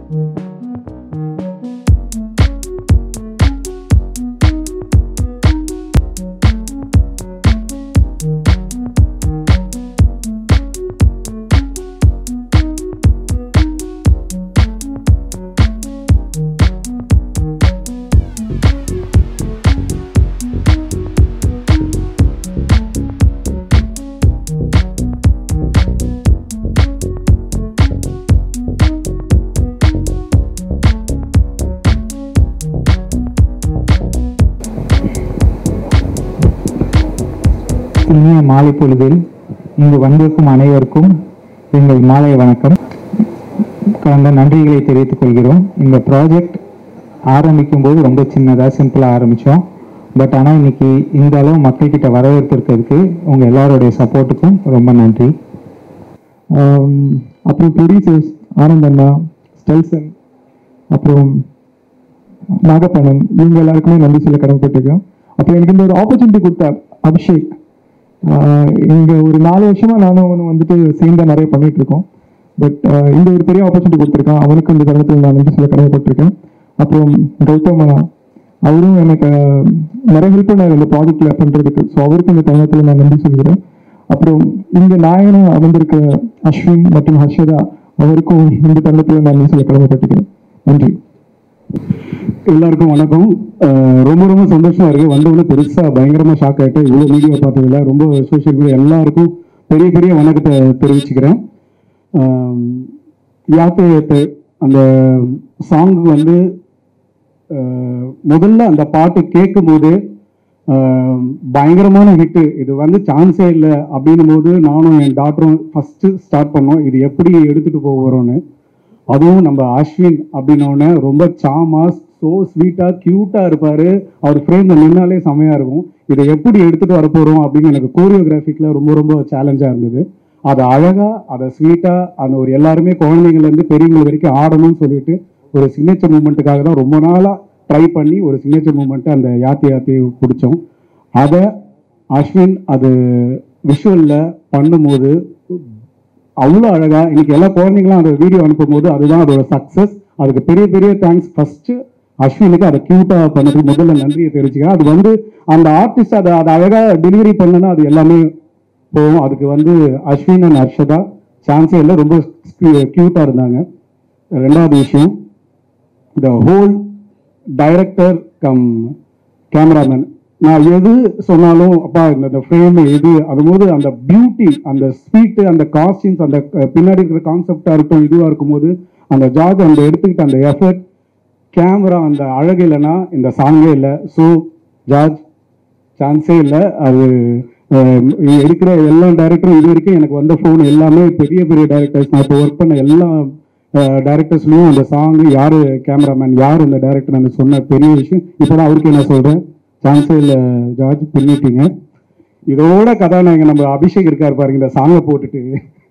இனிய மாலை பொழுதில் இங்கு வந்திருக்கும் அனைவருக்கும் எங்கள் மாலை வணக்கம் கலந்த நன்றிகளை தெரிவித்துக் கொள்கிறோம் இந்த ப்ராஜெக்ட் ஆரம்பிக்கும் போது ரொம்ப சின்னதாக சிம்பிளாக ஆரம்பித்தோம் பட் ஆனால் இன்னைக்கு இந்த அளவு மக்கள்கிட்ட வரவேற்பு இருக்கிறதுக்கு உங்கள் எல்லாருடைய சப்போர்ட்டுக்கும் ரொம்ப நன்றி ஆம், அப்புறம் ப்ரொடியூசர்ஸ் ஆனந்தண்ணா ஸ்டெல்சன் அப்புறம் நாகப்பணன் இவங்க எல்லாருக்குமே நன்றி சொல்ல கடமைப்பட்டிருக்கேன் அப்புறம் எனக்கு இந்த ஒரு ஆப்பர்ச்சுனிட்டி கொடுத்தார் அபிஷேக் ஆஹ் இங்க ஒரு நாலு வருஷமா நானும் அவனும் வந்துட்டு சேர்ந்தா நிறைய பண்ணிட்டு இருக்கோம் பட் இந்த ஒரு பெரிய ஆப்பர்ச்சுனிட்டி கொடுத்துருக்கான் அவனுக்கு இந்த தருணத்தில் நான் நன்றி சொல்ல கடமைப்பட்டிருக்கேன் அப்புறம் கௌதம் அண்ணா, அவரும் எனக்கு ஆஹ், நிறைய ஹெல்ப் பண்ணார் இந்த ப்ராஜெக்ட்ல பண்றதுக்கு ஸோ அவருக்கும் இந்த தருணத்தில் நான் நன்றி சொல்கிறேன் அப்புறம் இங்க நாயனா அமர்ந்திருக்க அஸ்வின் மற்றும் ஹர்ஷதா அவருக்கும் இந்த தருணத்தில் நான் நன்றி சொல்ல கடமைப்பட்டிருக்கேன் நன்றி எல்லாருக்கும் வணக்கம் அஹ் ரொம்ப ரொம்ப சந்தோஷமா இருக்கு வந்தவொடனே பெருசா பயங்கரமா ஷாக் ஆயிட்டு இவ்வளவு மீடியா பார்த்ததுல ரொம்ப சோஷியல் மீடியா எல்லாருக்கும் பெரிய பெரிய வணக்கத்தை தெரிவிச்சுக்கிறேன் ஆம், யாத்தே யாத்தே அந்த சாங் வந்து அஹ், முதல்ல அந்த பாட்டு கேட்கும் போது ஆஹ் பயங்கரமான ஹிட்டு இது வந்து சான்ஸே இல்லை அப்படின்னும் போது நானும் என் டாக்டரும் ஃபர்ஸ்ட் ஸ்டார்ட் பண்ணோம் இது எப்படி எடுத்துட்டு போக வரோம்னு அதுவும் நம்ம அஸ்வின் அப்படின்னோடனே ரொம்ப சாமா ஸோ ஸ்வீட்டாக க்யூட்டாக இருப்பார் அவர் ஃப்ரேமில் நின்னாலே செமையாக இருக்கும் இதை எப்படி எடுத்துகிட்டு வர போகிறோம் அப்படின்னு எனக்கு கோரியோகிராஃபிக்கில் ரொம்ப ரொம்ப சேலஞ்சாக இருந்தது அதை அழகாக அதை ஸ்வீட்டாக அந்த ஒரு எல்லாருமே குழந்தைங்கள்லேருந்து பெரியவங்க வரைக்கும் ஆடணும்னு சொல்லிட்டு ஒரு சிக்னேச்சர் மூமெண்ட்டுக்காக தான் ரொம்ப நாளாக ட்ரை பண்ணி ஒரு சிக்னேச்சர் மூமெண்ட்டை அந்த யாத்தி யாத்தி பிடிச்சோம் அதை அஸ்வின் அது விஷுவலில் பண்ணும்போது அவ்வளோ அழகா இன்னைக்கு எல்லா குழந்தைங்களும் அந்த வீடியோ அனுப்பும்போது அதுதான் அதோட சக்ஸஸ் அதுக்கு பெரிய பெரிய தேங்க்ஸ் ஃபர்ஸ்ட் அஸ்வினுக்கு அதை கியூட்டா பண்ணதுக்கு முதல்ல நன்றியை தெரிவிச்சுக்கிறேன் அது வந்து அந்த ஆர்டிஸ்ட் அதை அதை அழகா டெலிவரி பண்ணனா அது எல்லாமே போகும் அதுக்கு வந்து அஸ்வின் அண்ட் ஹர்ஷதா சான்ஸே இல்லை ரொம்ப கியூட்டா இருந்தாங்க ரெண்டாவது விஷயம் the whole director cum cameraman நான் எது சொன்னாலும் அப்பா இந்த ஃப்ரேம் எது அதுபோது அந்த பியூட்டி அந்த ஸ்வீட்டு அந்த காஸ்டியூம்ஸ் அந்த அஹ், பின்னாடி இருக்கிற கான்செப்டா இருக்கும் இதுவா இருக்கும்போது அந்த ஜாக் அந்த எடுத்துக்கிட்ட அந்த எஃபர்ட் கேமரா அந்த அழகு இல்லைன்னா இந்த சாங்கே இல்லை ஸோ ஜார்ஜ் சான்ஸே இல்லை அது அஹ், இங்க இருக்கிற எல்லா டைரக்டரும் இது வரைக்கும் எனக்கு வந்த ஃபோன் எல்லாமே பெரிய பெரிய டைரக்டர்ஸ் நான் இப்போ ஒர்க் பண்ண எல்லா டைரக்டர்ஸ்லையும் அந்த சாங் யார் கேமராமேன் யார் அந்த டைரக்டர் அந்த சொன்ன பெரிய விஷயம் இப்போதான் அவருக்கு என்ன சொல்கிறேன் சான்ஸே இல்லை ஜார்ஜ் பின்னிட்டீங்க இதோட கதாநாயகன் நம்ம அபிஷேக் இருக்காரு பாருங்க இந்த சாங்கை போட்டுட்டு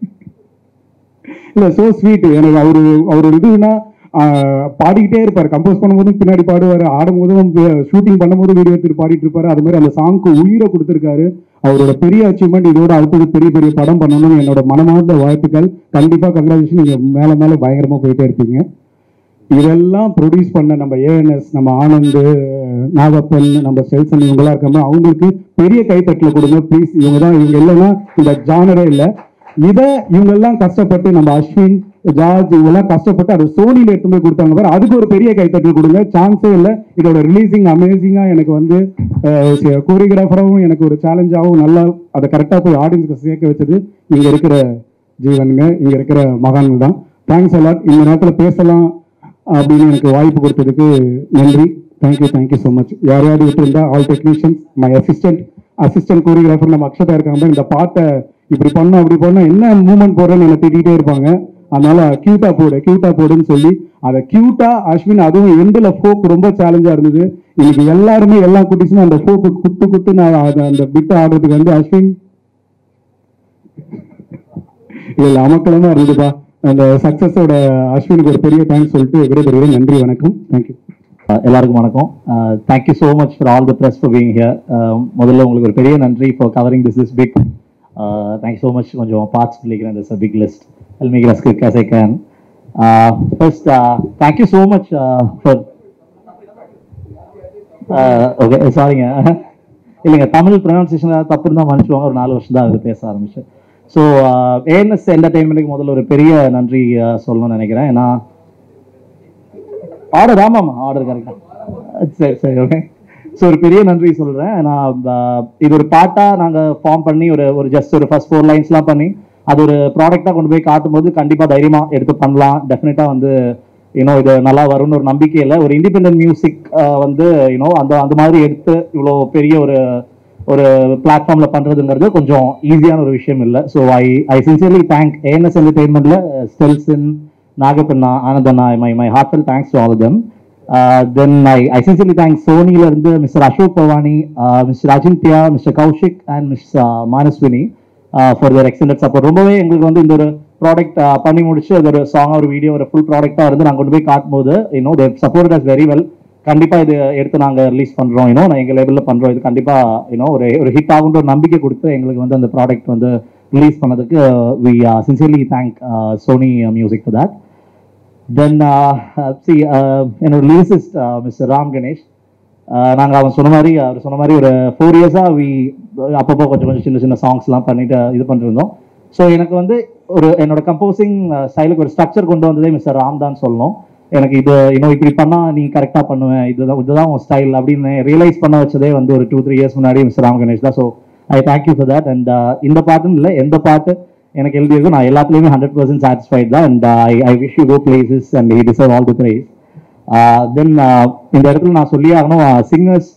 இல்ல சோ ஸ்வீட் எனக்கு அவரு அவரோட இதுனா ஆஹ், பாடிக்கிட்டே இருப்பாரு கம்போஸ் பண்ணும்போதும் பின்னாடி பாடுவாரு ஆடும்போதும் ஷூட்டிங் பண்ணும்போது வீடியோ எடுத்துட்டு பாடிட்டு இருப்பாரு அது மாதிரி அந்த சாங்க்கு உயிரை கொடுத்துருக்காரு அவரோட பெரிய அச்சீவ்மெண்ட் இதோட அடுத்தது பெரிய பெரிய படம் பண்ணணும்னு என்னோட மனமார்ந்த வாழ்த்துக்கள் கண்டிப்பா கங்க்ராச்சுலேஷன் நீங்க மேல மேல பயங்கரமா போயிட்டே இருப்பீங்க இதெல்லாம் ப்ரொடியூஸ் பண்ண நம்ம ஏஎன்எஸ் நம்ம ஆனந்த் நாகப்பன் நம்ம செல்சன் இவங்கெல்லாம் இருக்காம அவங்களுக்கு பெரிய கைத்தட்டல கொடுங்க ப்ளீஸ் இவங்க தான் இவங்க இல்லைன்னா இந்த ஜானரே இல்லை இதை இவங்க எல்லாம் கஷ்டப்பட்டு நம்ம அஸ்வின் ஜார்ஜ் இவங்கெல்லாம் கஷ்டப்பட்டு அதை சோனியில் எடுத்து போய் கொடுத்தாங்க பாரு அதுக்கு ஒரு பெரிய கைத்தட்டல் கொடுங்க சான்ஸே இல்லை இதோட ரிலீசிங் அமேசிங்கா எனக்கு வந்து கோரியோகிராஃபராகவும் எனக்கு ஒரு சேலஞ்சாகவும் நல்லா அதை கரெக்டாக போய் ஆடியன்ஸ்க்கு சேர்க்க வச்சது இங்க இருக்கிற ஜீவனுங்க இங்க இருக்கிற மகான்கள் தான் தேங்க்ஸ் அலாட் இந்த நேரத்தில் பேசலாம் அப்படின்னு எனக்கு வாய்ப்பு கொடுத்ததுக்கு நன்றி தேங்க்யூ தேங்க்யூ ஸோ மச் யாரையாவது விட்டுருந்தா all technicians my assistant assistant choreographer நம்ம அக்ஷதா இருக்காங்க இந்த பாட்டை இப்படி பண்ணோம் அப்படி பண்ணோம் என்ன மூவ்மெண்ட் போடுறேன்னு என்னை திட்டிகிட்டே இருப்பாங்க அதனால கியூட்டா போடு கியூட்டா போடுன்னு சொல்லி அதை கியூட்டா அஸ்வின் அதுவும் எண்டில் ஃபோக் ரொம்ப சேலஞ்சா இருந்தது இன்னைக்கு எல்லாருமே எல்லா குட்டிஸுமே அந்த ஃபோக்கு குத்து குத்து நான் அதை அந்த பிட்டு ஆடுறதுக்கு வந்து அஸ்வின் இதுல அமக்கலமா இருந்ததுப்பா அந்த சக்சஸோட அஸ்வினுக்கு ஒரு பெரிய தேங்க்ஸ் சொல்லிட்டு விடைபெறுகிறேன் நன்றி வணக்கம் தேங்க்யூ Uh, எல்லாருக்கும் வணக்கம் thank you so much for all the press for being here முதல்ல உங்களுக்கு ஒரு பெரிய நன்றி for covering this is big thank you so much கொஞ்சம் பார்ட்ஸ் பிள்ளைக்கிறேன் this big list I'll make it as quick as I can first thank you so much for okay சாரிங்க இல்லைங்க Tamil pronunciation ஏதாவது தப்பு இருந்தால் மன்னிச்சுவாங்க ஒரு நாலு வருஷம் தான் அது பேச ஆரம்பிச்சு ஸோ ஏஎன்எஸ் என்டர்டெயின்மெண்ட்டுக்கு முதல்ல ஒரு பெரிய நன்றி uh, சொல்லணும்னு நினைக்கிறேன் ஏன்னா ஆர்டர் ஆமாம்மா ஆர்டர் கரெக்டாக சரி சரி ஓகே ஸோ ஒரு பெரிய நன்றி சொல்கிறேன் நான் ஆஹ், இது ஒரு பாட்டாக நாங்கள் ஃபார்ம் பண்ணி ஒரு ஒரு ஜஸ்ட் ஒரு ஃபர்ஸ்ட் ஃபோர் லைன்ஸ்லாம் பண்ணி அது ஒரு ப்ராடக்டாக கொண்டு போய் காட்டும்போது கண்டிப்பாக தைரியமாக எடுத்து பண்ணலாம் டெஃபினட்டாக வந்து யூனோ இது நல்லா வரும்னு ஒரு நம்பிக்கையில் ஒரு இண்டிபெண்டன்ட் மியூசிக் வந்து யூனோ அந்த அந்த மாதிரி எடுத்து இவ்வளோ பெரிய ஒரு ஒரு பிளாட்ஃபார்ம்ல பண்றதுங்கிறது கொஞ்சம் ஈஸியான ஒரு விஷயம் இல்லை so I I sincerely thank A N S என்டர்டெயின்மெண்ட்ல ஸ்டெல்சன் நாகப்பண்ணா ஆனந்தண்ணா my my heartful thanks to all them then I I sincerely thank சோனில இருந்து mister Ashok Bhavani mister Ajithya mister Kaushik and miss Manasvini for their excellent support ரொம்பவே எங்களுக்கு வந்து இந்த ஒரு ப்ராடக்ட் பண்ணி முடிச்சு அது ஒரு சாங் ஒரு வீடியோ ஒரு ஃபுல் ப்ராடக்டாக இருந்து நாங்கள் கொண்டு போய் காட்டும்போது you know they've support us very well கண்டிப்பா இது எடுத்து நாங்க ரிலீஸ் பண்றோம் யூனோ நான் எங்க லேபிள்ல பண்றோம் இது கண்டிப்பா யூனோ ஒரு ஒரு ஹிட் ஆகுன்ற ஒரு நம்பிக்கை கொடுத்து எங்களுக்கு வந்து அந்த ப்ராடக்ட் வந்து ரிலீஸ் பண்ணதுக்கு we sincerely thank Sony music for that then சி என்னோட lyricist mister Ram Ganesh Uh, நாங்க அவன் சொன்ன மாதிரி அவர் சொன்ன மாதிரி ஒரு ஃபோர் இயர்ஸா வி அப்பப்போ கொஞ்சம் கொஞ்சம் சின்ன சின்ன சாங்ஸ்லாம் பண்ணிட்டு இது பண்ணிருந்தோம் ஸோ எனக்கு வந்து ஒரு என்னோட கம்போசிங் ஸ்டைலுக்கு ஒரு ஸ்ட்ரக்சர் கொண்டு வந்ததே மிஸ்டர் ராம் தான் சொல்லணும் எனக்கு இது இன்னும் இப்படி பண்ணா நீ கரெக்டா பண்ணுவேன் இதுதான் இதுதான் உன் ஸ்டைல் அப்படின்னு ரியலைஸ் பண்ண வச்சதே வந்து ஒரு டூ த்ரீ இயர்ஸ் முன்னாடி மிஸ்டர் ராம் கணேஷ் தான் so I thank you for that and இந்த பாட்டுன்னு இல்லை எந்த பாட்டு எனக்கு எழுதியிருக்கோ நான் எல்லாத்துலேயுமே ஹண்ட்ரட் பர்சன்ட் சாட்டிஸ்ஃபைட் தான் and I I wish you go places and he deserve all the prize then இந்த இடத்துல நான் சொல்லி ஆகணும் சிங்கர்ஸ்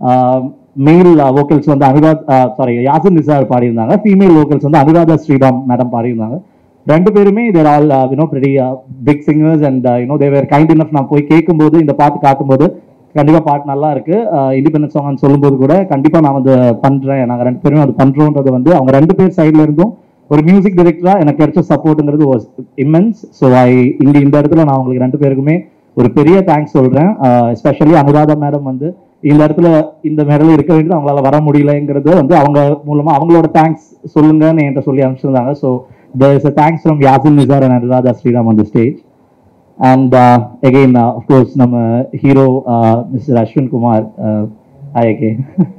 மேல் வோக்கல்ஸ் வந்து அனுராத் சாரி யாசின் நிசார் பாடியிருந்தாங்க ஃபீமேல் வோக்கல்ஸ் வந்து அனுராதா ஸ்ரீராம் மேடம் பாடியிருந்தாங்க ரெண்டு பேருமே they're all you know pretty big singers and you know they were kind enough நான் போய் கேட்கும்போது இந்த பாட்டு காட்டும்போது கண்டிப்பா பாட்டு நல்லா இருக்கு இண்டிபெண்டன்ஸ் சாங்னு சொல்லும்போது கூட கண்டிப்பா நான் வந்து பண்றேன் நாங்க ரெண்டு பேரும் அது பண்றோன்றது வந்து அவங்க ரெண்டு பேர் சைடுல இருந்தும் ஒரு மியூசிக் டைரக்டரா எனக்கு கிடைச்ச சப்போர்ட்ங்கிறது வாஸ் இம்மென்ஸ் ஸோ ஐ இங்க இந்த இடத்துல நான் உங்களுக்கு ரெண்டு பேருக்குமே ஒரு பெரிய தேங்க்ஸ் சொல்றேன் எஸ்பெஷலி அனுராதா மேடம் வந்து இந்த இடத்துல இந்த மேடல இருக்க வேண்டியது அவங்களால வர முடியலங்கிறது வந்து அவங்க மூலமா அவங்களோட தேங்க்ஸ் சொல்லுங்கன்னு என்கிட்ட சொல்லி அனுப்பிச்சிருந்தாங்க so there is a thanks from Yasin Nizar and Anuradha Sriram on the stage. And uh, again, uh, of course, நம்ம hero mister Ashwin Kumar hi again.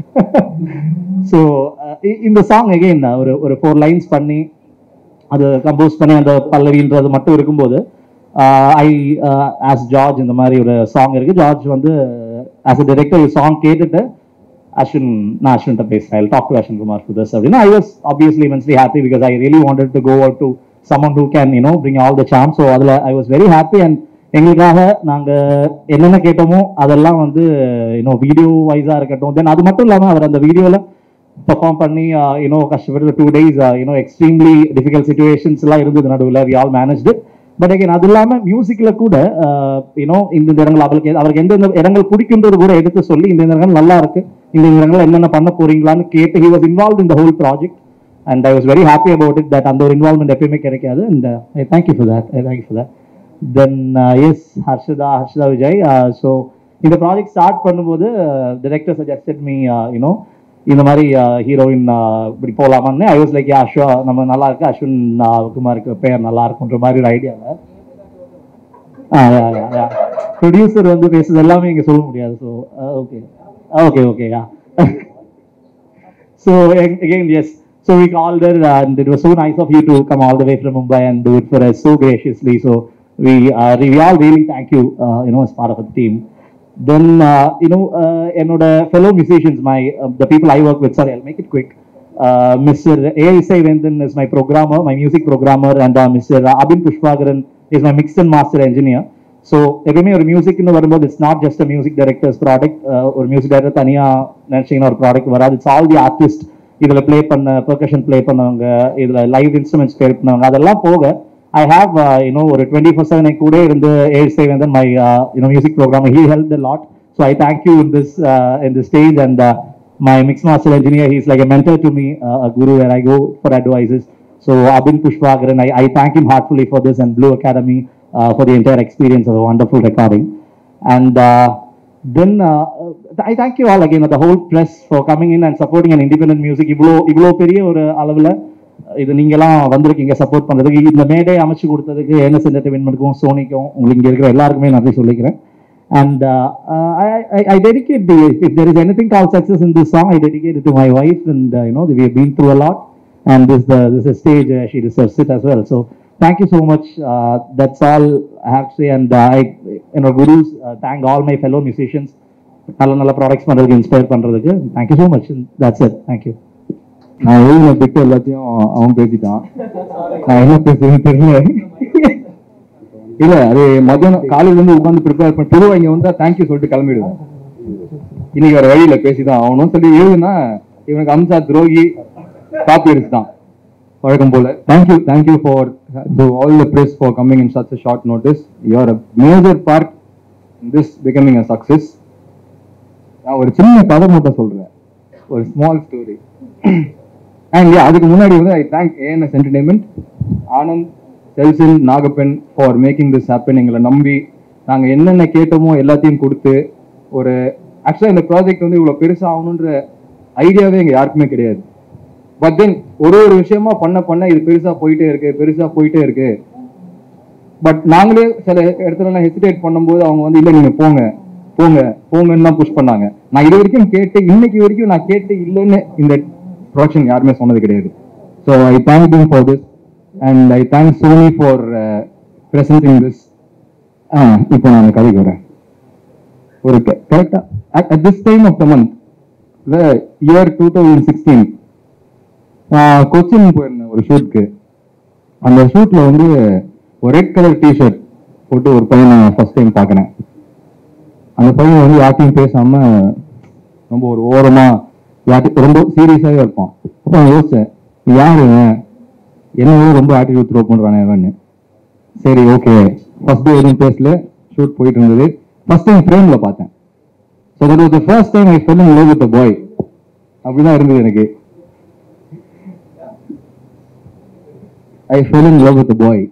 So இந்த சாங் அகெயின் ஒரு ஒரு ஃபோர் லைன்ஸ் பண்ணி அது கம்போஸ் பண்ணி அந்த பல்லவின்றது மட்டும் இருக்கும்போது ஐ ஆஸ் ஜார்ஜ் இந்த மாதிரி ஒரு சாங் இருக்கு ஜார்ஜ் வந்து ஆஸ் அ டைரக்டர் சாங் கேட்டுட்டு அஸ்வின் நான் அஸ்வின்ட்ட பேசுறேன் I talk to Ashwin Kumar for this அப்படின்னா I was obviously immensely happy because I really wanted to go out to someone who can you know bring all the sum so அதில் I was very happy and எங்களுக்காக நாங்கள் என்னென்ன கேட்டோமோ அதெல்லாம் வந்து you know video வைஸாக இருக்கட்டும் தென் அது மட்டும் இல்லாமல் அவர் அந்த வீடியோவில் பெர்ஃபார்ம் பண்ணி யூனோ கஷ்டப்பட்டு two days you know extremely difficult situations எல்லாம் இருந்தது நடுவில் we all managed but again அது இல்லாம மியூசிக்ல கூட யூனோ இந்த இந்த இடங்கள் அவருக்கு எது- அவருக்கு எந்தெந்த இடங்கள் பிடிக்குன்றது கூட எடுத்து சொல்லி இந்த இந்த இடங்கள் நல்லா இருக்கு இந்த இந்த இடங்கள் என்னென்ன பண்ண போறீங்களான்னு கேட்டு he was involve in the whole project and I was very happy about it that அந்த ஒரு இன்வால்மெண்ட் எப்பயுமே கிடைக்காது and I thank you for that I thank you for that then yes Harshada Harshada Vijay so இந்த ப்ராஜெக்ட் ஸ்டார்ட் பண்ணும்போது டிரெக்டர் சஜஸ்டட் மீ யூனோ இந்த மாதிரி heroine இப்படி போகலாமான்னு I was like அஸ்வா நம்ம நல்லா இருக்கு அஸ்வின் uh, குமாருக்கு பேர் நல்லா இருக்குன்ற மாதிரி ஒரு ஐடியாவில் ப்ரொடியூசர் வந்து பேசுறது எல்லாமே இங்க சொல்ல முடியாது so okay okay okay yeah So ag- again, yes. So we called her, and it was so nice of you to come all the way from Mumbai and do it for us so graciously. So we uh, we all really thank you, uh, you know, as part of the team. Then uh, you know, uh, you know, the fellow musicians, my uh, the people I work with. Sorry, I'll make it quick. Uh, Mr. A.I.S.I. Vendan is my programmer, my music programmer, and uh, Mr. Abhin Pushpagaran is my mix and master engineer. So எப்பயுமே ஒரு மியூசிக்னு வரும்போது it's not just a music director's product ஒரு music director தனியாக நினச்சிங்கன்னா ஒரு product வராது it's all the artist இதில் ப்ளே பண்ண பெர்கஷன் ப்ளே பண்ணவங்க இதில் லைவ் இன்ஸ்ட்ருமெண்ட்ஸ் ப்ளே பண்ணவங்க அதெல்லாம் போக ஐ ஹாவ் யூனோ ஒரு டுவெண்ட்டி ஃபோர் செவன் கூட இருந்து ஏழு சே வந்து my you know music program he help the lot so I thank you in this in the stage and my mix master engineer. He's like a mentor to me, uh, a guru where I go for advices. So Abhin Pushpagaran, I, I thank him heartfully for this and Blue Academy uh, for the entire experience of a wonderful recording. And uh, then uh, I thank you all again, the whole press for coming in and supporting an independent music. இவ்வளோ இவ்வளோ பெரிய ஒரு அளவில் இது நீங்களாம் வந்திருக்கீங்க support பண்றதுக்கு இந்த மேடை அமைச்சு கொடுத்ததுக்கு ஏஎன்எஸ் என்டர்டைன்மெண்ட்டுக்கும் சோனிக்கும் உங்களுக்கு இங்க இருக்கிற எல்லாருக்குமே நன்றி சொல்லிக்கிறேன் and I dedicate the if there is anything call success in this song I dedicate to my wife and you know we have been through a lot and this the this is stage uh, she deserves it as well so thank you so much uh, that's all i have to say and uh, i you know gurus uh, thank all my fellow musicians நல்ல நல்ல products பண்றதுக்கு inspire பண்றதுக்கு thank you so much that's it thank you நான் எழுதின பிட்டு எல்லாத்தையும் அவன் பேசிட்டான் நான் என்ன பேசுறேன்னு தெரியல இல்ல அது மத்தியானம் காலையில இருந்து உட்காந்து ப்ரிப்பேர் பண்ணி பொதுவாக இங்க வந்தா தேங்க்யூ சொல்லிட்டு கிளம்பிடுவேன் இன்னைக்கு வேற வழியில பேசிதான் ஆகணும் சொல்லி எழுதுனா இவனுக்கு அம்சா துரோகி காப்பி அடிச்சுட்டான் வழக்கம் போல thank you thank you for all the press for coming in such short notice you're a major part this becoming a success நான் ஒரு சின்ன கதை மட்டும் சொல்றேன் ஒரு ஸ்மால் ஸ்டோரி அண்ட் அதுக்கு முன்னாடி வந்து I thank ANS entertainment Anand Selsin Nagappan for making this happen எங்களை நம்பி நாங்கள் என்னென்ன கேட்டோமோ எல்லாத்தையும் கொடுத்து ஒரு ஆக்சுவலாக இந்த ப்ராஜெக்ட் வந்து இவ்வளோ பெருசாக ஆகணுன்ற ஐடியாவே எங்கள் யாருக்குமே கிடையாது பட் தென் ஒரு ஒரு விஷயமா பண்ண பண்ண இது பெருசாக போயிட்டே இருக்கு பெருசாக போயிட்டே இருக்கு பட் நாங்களே சில இடத்துலலாம் ஹெசிடேட் பண்ணும்போது அவங்க வந்து இல்லை நீங்கள் போங்க போங்க போங்கன்னு தான் புஷ் பண்ணாங்க நான் இது வரைக்கும் கேட்டு இன்னைக்கு வரைக்கும் நான் கேட்டு இல்லைன்னு இந்த ப்ரொடக்ஷன் யாருமே சொன்னது கிடையாது so I thank you for this and I thank Sony for presenting this இப்போ நான் அந்த கதைக்கு வரேன் ஒரு கரெக்டா at this time of the month year two thousand sixteen Cochin போயிருந்தேன் ஒரு ஷூட்க்கு அந்த ஷூட்ல வந்து ஒரு ரெட் கலர் டிஷர்ட் போட்டு ஒரு பையனை ஃபர்ஸ்ட் டைம் பார்க்குறேன் அந்த பையன் வந்து யார்ட்டையும் பேசாம ரொம்ப ஒரு ஓரமா யார்ட்டி ரொம்ப சீரியஸாவே இருப்பான் அப்போ நான் யோசிச்சேன் யாரு இவன்? என்ன விட ரொம்ப ஆட்டிடியூட் த்ரோ பண்றானே இவன்னு சரி ஓகே ஃபர்ஸ்ட் டே எதுவும் பேசல ஷூட் போயிட்டு இருந்தது ஃபர்ஸ்ட் டைம் ஃப்ரேம்ல பார்த்தேன் so that was the first time I fell in love with boy அப்படிதான் இருந்தது எனக்கு I fell in love with boy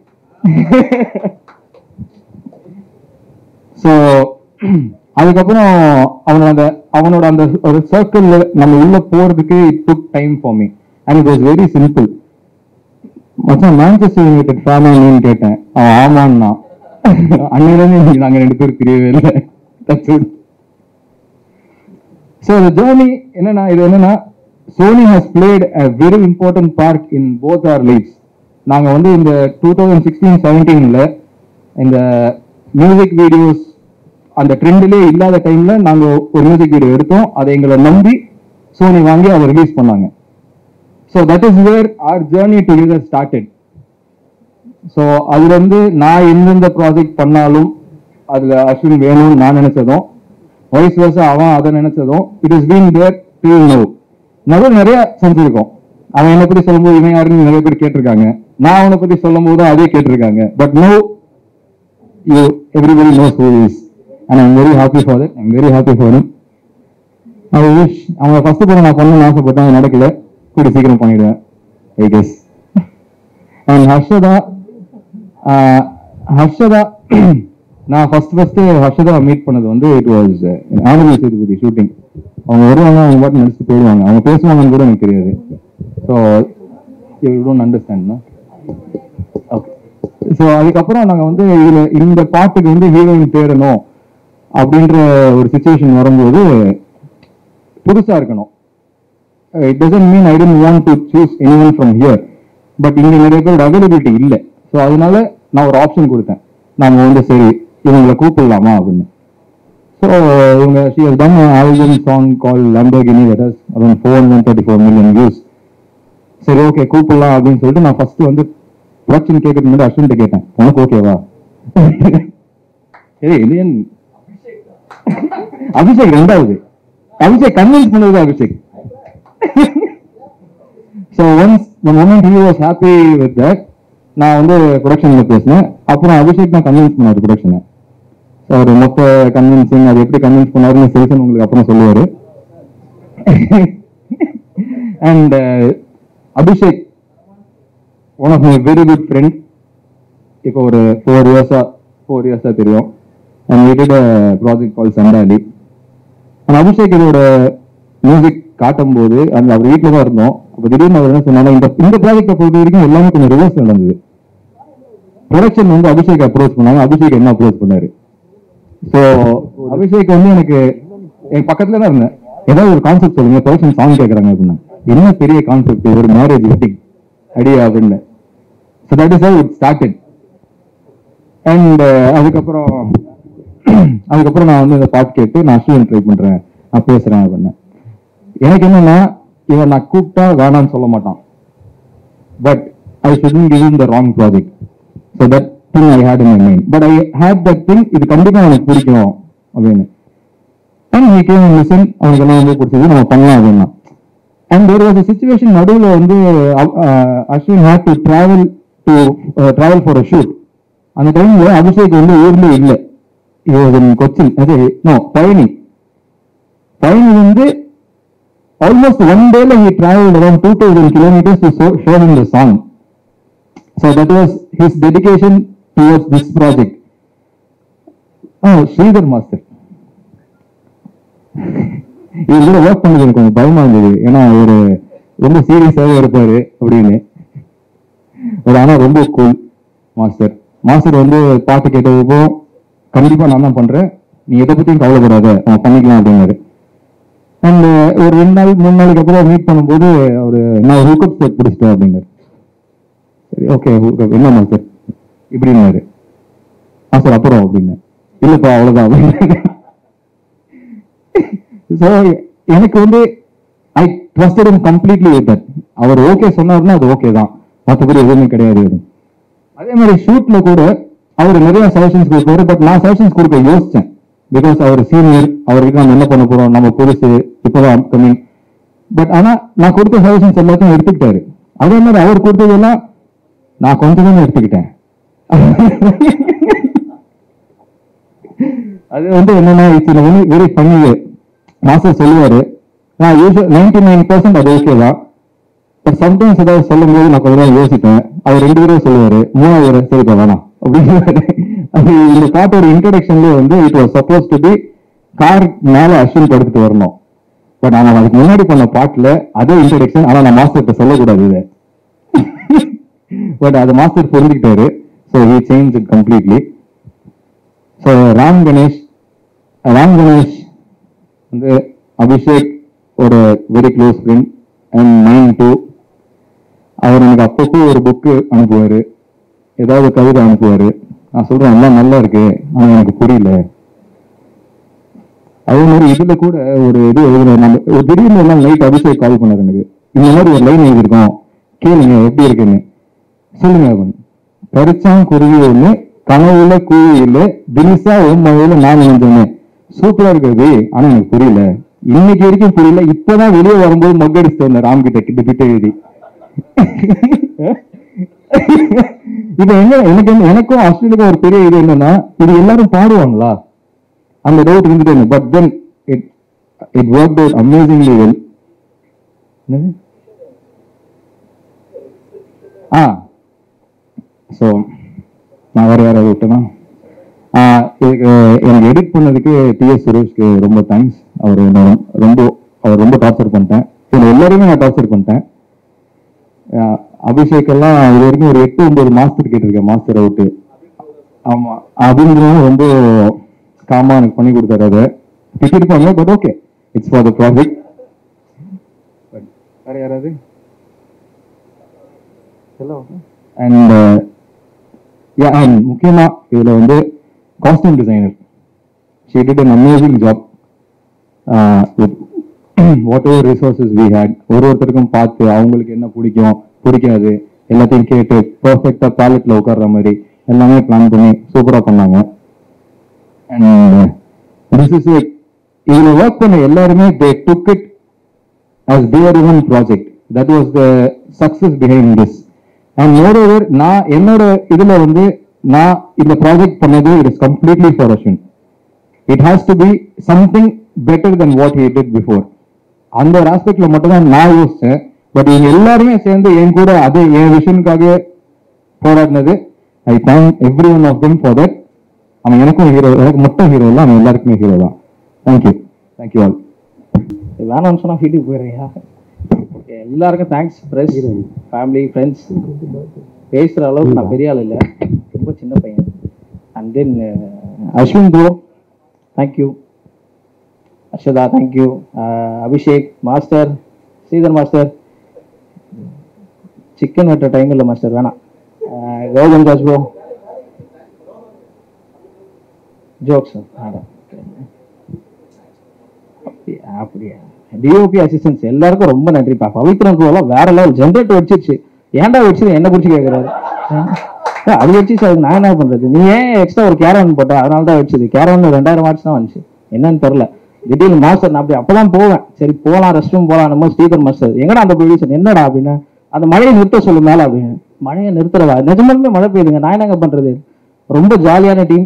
so அதுக்கப்புறம் அவனோட அந்த அவனோட அந்த ஒரு சர்க்கிள்ல நம்ம உள்ள போறதுக்கு it took time for me and it was very simple மச்சான் மேன்செஸ்டர் யுனைடெட் ஃபேன் நீன்னு கேட்டேன் அவன் ஆமான்னா அன்னையிலேருந்து நாங்க ரெண்டு பேரும் பிரியவே இல்லை ஸோ இந்த ஜேர்னி என்னன்னா இது என்னன்னா Sony has played a very important part in both our lifes நாங்க வந்து இந்த டூ தௌசண்ட் சிக்ஸ்டீன் செவன்டீன்ல இந்த மியூசிக் வீடியோஸ் அந்த ட்ரெண்ட்லயே இல்லாத டைம்ல நாங்க ஒரு மியூசிக் வீடியோ எடுத்தோம் அதை எங்களை நம்பி சோனி வாங்கி அதை ரிலீஸ் பண்ணாங்க so that is where our journey together started so அதுல இருந்து நான் எந்தெந்த ப்ராஜெக்ட் பண்ணாலும் அதுல அஸ்வின் வேணும்னு நான் நினைச்சதும் வயசு வருஷம் அவன் அதை நினைச்சதும் it is been there to know நடுவில் நிறைய செஞ்சிருக்கோம் அவன் என்னை பத்தி சொல்லும்போது இவன் யாருன்னு நிறைய பேர் கேட்டிருக்காங்க நான் அவனை பத்தி சொல்லும் போதும் அதே கேட்டிருக்காங்க but no you everybody knows who is and I'm very happy for that I'm very happy for him I wish அவன் ஃபர்ஸ்ட் படம் நான் பண்ணணும்னு ஆசைப்பட்டேன் அது நடக்கல கூடி சீக்கிரம் பண்ணிடுவேன் ஐ கெஸ் அண்ட் ஹர்ஷதா ஆஹ், ஹர்ஷதா நான் ஃபர்ஸ்ட் ஃபர்ஸ்ட் ஹர்ஷதா மீட் பண்ணது வந்து it was Anandhi Sethupathi shooting அவங்க வருவாங்க அவங்க பாட்டு நடிச்சு போயிடுவாங்க அவங்க பேசுவாங்கன்னு கூட எனக்கு தெரியாது so you don't understand okay so அதுக்கப்புறம் நாங்கள் வந்து இதுல இந்த பாட்டுக்கு வந்து ஹீரோயின் தேடணும் அப்படின்ற ஒரு சுச்சுவேஷன் வரும்போது புதுசா இருக்கணும் it doesn't mean I didn't want to choose any one from here but இங்க நிறைய பேரோட அவைலபிலிட்டி இல்லை ஸோ அதனால நான் ஒரு ஆப்ஷன் கொடுத்தேன் நாங்க வந்து சரி இவங்களை கூப்பிடலாமா அப்படின்னு ஸோ இவங்க she has done album song call Lamborghini that is around four hundred thirty four million views சரி ஓகே கூப்பிடலாம் அப்படின்னு சொல்லிட்டு நான் ஃபர்ஸ்ட் வந்து ப்ரொடக்ஷன் கேட்கறதுக்கு முன்னாடி அஸ்வின்ட்ட கேட்டேன் உனக்கு ஓகேவா ஏய் இது ஏன் அபிஷேக் ரெண்டாவது அபிஷேக் கன்வின்ஸ் பண்ணது Abhishek so once the moment he was happy with that நான் வந்து ப்ரொடக்ஷன்ல பேசினேன் அப்புறம் அபிஷேக் நான் கன்வின்ஸ் பண்ணாரு ப்ரொடக்ஷனை ஸோ அவர் மொத்த கன்வின்சிங் அது எப்படி கன்வின்ஸ் பண்ணாருன்னு செல்சன் உங்களுக்கு அப்புறம் சொல்லுவாரு and Abhishek one of my very good friend இப்போ ஒரு ஃபோர் இயர்ஸா ஃபோர் இயர்ஸா தெரியும் and we did a project call Chandali and Abhishek இதோட மியூசிக் காட்டும் போது அந்த அவர் வீட்டில் தான் இருந்தோம் அப்போ திடீர்னு அவர் என்ன சொன்னாங்க இந்த இந்த ப்ராஜெக்டை பொறுத்த வரைக்கும் எல்லாமே கொஞ்சம் ரிவர்ஸ் நடந்தது ப்ரொடக்ஷன் வந்து அபிஷேக் அப்ரோச் பண்ணாங்க அபிஷேக் என்ன அப்ரோச் பண்ணாரு ஸோ அபிஷேக் வந்து எனக்கு என் பக்கத்துல தான் இருந்தேன் ஏதாவது ஒரு கான்செப்ட் சொல்லுங்க ப்ரொடக்ஷன் சாங் கேட்குறாங்க அப்படின்னா என்ன பெரிய கான்செப்ட் ஒரு மேரேஜ் வெட்டிங் ஐடியா அப்படின்னு so that is it started and அதுக்கப்புறம் அதுக்கப்புறம் நான் வந்து இந்த பாட்டு கேட்டு நான் அஸ்வின் ட்ரை பண்றேன் நான் பேசுறேன் அப்படின்னு எனக்கு என்னன்னா இவன் நான் கூப்பிட்டா வேணாம்னு சொல்ல மாட்டான் but I shouldn't give him the wrong project so that thing I had in my mind but I had that thing இது கண்டிப்பா எனக்கு பிடிக்கும் அப்படின்னு அண்ட் ஹி கேம் லிசன் அவனுக்கு எல்லாம் வந்து பிடிச்சது நம்ம பண்ணலாம் அப்படின்னா அண்ட் தேர் வாஸ் சுச்சுவேஷன் நடுவில் வந்து ah, Ashwin had to travel to travel for a shoot அந்த டைம்ல அபிஷேக் வந்து ஊர்ல இல்ல கொச்சின் அது நோ பழனி பழனி வந்து ஆல்மோஸ்ட் ஒன் டேல he travel around two thousand kilometers to show in the song so that was his dedication towards this project Sridhar master இவர் கூட ஒர்க் பண்ணது எனக்கு கொஞ்சம் பயமா இருந்தது ஏன்னா இவரு ரொம்ப சீரியஸாவே இருப்பாரு அப்படின்னு ஒரு ஆனா ரொம்ப கூல் மாஸ்டர் மாஸ்டர் வந்து பாட்டு கேட்டதுப்போ கண்டிப்பா நான் தான் பண்றேன் நீ எதை பத்தியும் கவலைப்படாத நம்ம பண்ணிக்கலாம் அப்படின்னாரு அண்ட் ஒரு ரெண்டு நாள் மூணு நாளைக்கு அப்புறம் மீட் பண்ணும்போது அவரு நான் ஹூக்கப் செட் பிடிச்சிட்டேன் அப்படின்னாரு சரி ஓகே என்ன மாஸ்டர் இப்படின்னாரு மாஸ்டர் அப்புறம் அப்படின்னு இல்லப்பா அவ்வளவுதான் அப்படின்னு ஸோ எனக்கு வந்து I trusted him completely with that அவர் ஓகே சொன்னாருன்னா அது ஓகே தான் மற்றபடி எதுவுமே கிடையாது அதே மாதிரி ஷூட்ல கூட அவர் நிறைய சஜஷன்ஸ் கொடுத்தாரு பட் நான் சஜஷன்ஸ் கொடுக்க யோசிச்சேன் பிகாஸ் அவர் சீனியர் அவர்கிட்ட நம்ம என்ன பண்ண போறோம் நம்ம புதுசு இப்போதான் அப்கமிங் பட் ஆனா நான் கொடுத்த சஜஷன்ஸ் எல்லாத்தையும் எடுத்துக்கிட்டாரு அதே மாதிரி அவர் கொடுத்ததெல்லாம் நான் கொஞ்சம் தான் எடுத்துக்கிட்டேன் அது வந்து என்னன்னா it's very very funny master சொல்லுவாரு நான் யூஸ்வல் நைன்டி நைன் பர்சன்ட் அது ஓகே தான் பட் சம்டைம்ஸ் ஏதாவது சொல்லும் போது நான் கொஞ்ச நேரம் யோசிப்பேன் அவர் ரெண்டு பேரும் சொல்லுவாரு மூணாவது சரிப்பா வேணாம் அப்படின்னு அது இந்த பாட்டோட இன்ட்ரடக்ஷன்லயே வந்து it was suppose to be car மேல அஸ்வின் படுத்துட்டு வரணும் பட் ஆனா அதுக்கு முன்னாடி பண்ண பாட்டுல அதே இன்ட்ரடக்ஷன் ஆனா நான் மாஸ்டர்கிட்ட சொல்லக்கூடாது இதை பட் அது மாஸ்டர் புரிஞ்சுக்கிட்டாரு so he change it completely so Ram Ganesh Ram Ganesh வந்து அபிஷேக் ஒரு very close friend and mind too அவர் எனக்கு அப்பப்போ ஒரு புக்கு அனுப்புவாரு ஏதாவது கவிதை அனுப்புவாரு நான் சொல்றேன் எல்லாம் நல்லா இருக்கு ஆனா எனக்கு புரியல அதே மாதிரி இதுல கூட ஒரு இது எழுதுன நம்ம ஒரு திடீர்னு ஒரு நாள் நைட் அபிஷேக் கால் பண்ணாரு எனக்கு இந்த மாதிரி ஒரு லைன் எழுதியிருக்கோம் கேளுங்க எப்படி இருக்குன்னு சொல்லுங்க அவன் கரிச்சான் குருவி ஒண்ணு கனவுல கூவி இல்ல தினிசா உண்மையில நான் நினைஞ்சேன்னு சூப்பரா இருக்குது ஆனா எனக்கு புரியல இன்னைக்கு வரைக்கும் புரியல இப்பதான் வெளியே வரும்போது மக்கடிச்சு வந்தேன் ராம் கிட்ட கிட்ட கிட்ட எழுதி இது என்ன எனக்கு என்ன- எனக்கும் அஸ்வினுக்கும் ஒரு பெரிய இது என்னன்னா இது எல்லாரும் பாடுவாங்களா அந்த டவுட் இருந்துட்டு but then it it work out amazingly well ah so நான் வேற யாராவது விட்டேனா ஆ, இதுக்கு எனக்கு எடிட் பண்ணதுக்கு டிஎஸ் சுரேஷ்க்கு ரொம்ப தேங்க்ஸ் அவர் என்னை ரொம்ப அவர் ரொம்ப டார்ச்சர் பண்ணிட்டேன் இதில் எல்லாருமே நான் டார்ச்சர் பண்ணிட்டேன் ஆ, அபிஷேக் எல்லாம் இது வரைக்கும் ஒரு எட்டு ஒன்பது மாஸ்டர் கேட்டிருக்கேன் மாஸ்டர் அவுட்டு ஆமா அப்படிங்கிறவங்க ரொம்ப காமா எனக்கு பண்ணி கொடுத்தாரு அதை திட்டிருப்பாங்க but okay it's for the project வேற யாராவது அண்ட் அண்ட் முக்கியமா இதுல வந்து costume designer she did an amazing job whatever resources we had ஒரு ஒருத்தருக்கும் பார்த்து அவங்களுக்கு என்ன பிடிக்கும் பிடிக்காது எல்லாத்தையும் கேட்டு பர்ஃபெக்டா பேலட்ல உட்கார்ற மாதிரி எல்லாமே பிளான் பண்ணி சூப்பரா பண்ணாங்க அண்ட் திஸ் இஸ் இதுல ஒர்க் பண்ண எல்லாருமே they took it as their own project. That was the success behind this. And moreover, நான் என்னோட இதுல வந்து நான் இந்த ப்ராஜெக்ட் பண்ணது it is completely for Ashwin it has to be something better then what he did before அந்த ஒரு ஆஸ்பெக்ட்ல மட்டும் தான் நான் யோசிச்சேன் பட் இவங்க எல்லாருமே சேர்ந்து என் கூட அதே என் விஷனுக்காக போராடினது I thank every one of them for that அவன் எனக்கும் ஹீரோ எனக்கு மட்டும் ஹீரோ இல்லை அவன் எல்லாருக்குமே ஹீரோ தான் தேங்க்யூ தேங்க்யூ ஆல் வேணாம்னு சொன்னா வீட்டுக்கு போயிடுறியா ஓகே எல்லாருக்கும் தேங்க்ஸ் ப்ரெஸ் ஃபேமிலி ஃப்ரெண்ட்ஸ் பேசுகிற அளவுக்கு நான் பெரிய ஆள் இல்லை ரொம்ப சின்ன பையன் and then Ashwin bro thank you Arshada thank you Abhishek master Sridhar master chicken வெட்டுற டைம் இல்லை மாஸ்டர் வேணாம் அஹ் Gautham Das bro jokes madam அப்படியா அப்படியா டிஓபி அசிஸ்டன்ஸ் எல்லாருக்கும் ரொம்ப நன்றிப்பா பவித்ரன் ப்ரோலாம் வேற லெவல் ஜென்ரேட்டர் வச்சிருச்சு ஏன்டா வச்சு என்ன குறிச்சு கேட்குறாரு அது வச்சு அதுக்கு நான் என்ன பண்றது நீ ஏன் எக்ஸ்ட்ரா ஒரு கேரவன் போட்ட அதனால தான் வச்சது கேரவன் ரெண்டாயிரம் வாட்ஸ் தான் வந்துச்சு என்னன்னு தெரியல திடீர்னு மாஸ்டர் நான் அப்படி அப்பதான் போவேன் சரி போலாம் ரெஸ்ட் ரூம் போலாம் நம்ம ஸ்ரீதர் மாஸ்டர் எங்கடா அந்த ப்ரொடியூசர் என்னடா அப்படின்னு அந்த மழையை நிறுத்த சொல்லு மேல அப்படின்னு மழையை நிறுத்துறதா நிஜமாலுமே மழை பெய்யுதுங்க நான் என்னங்க பண்றது ரொம்ப ஜாலியான டீம்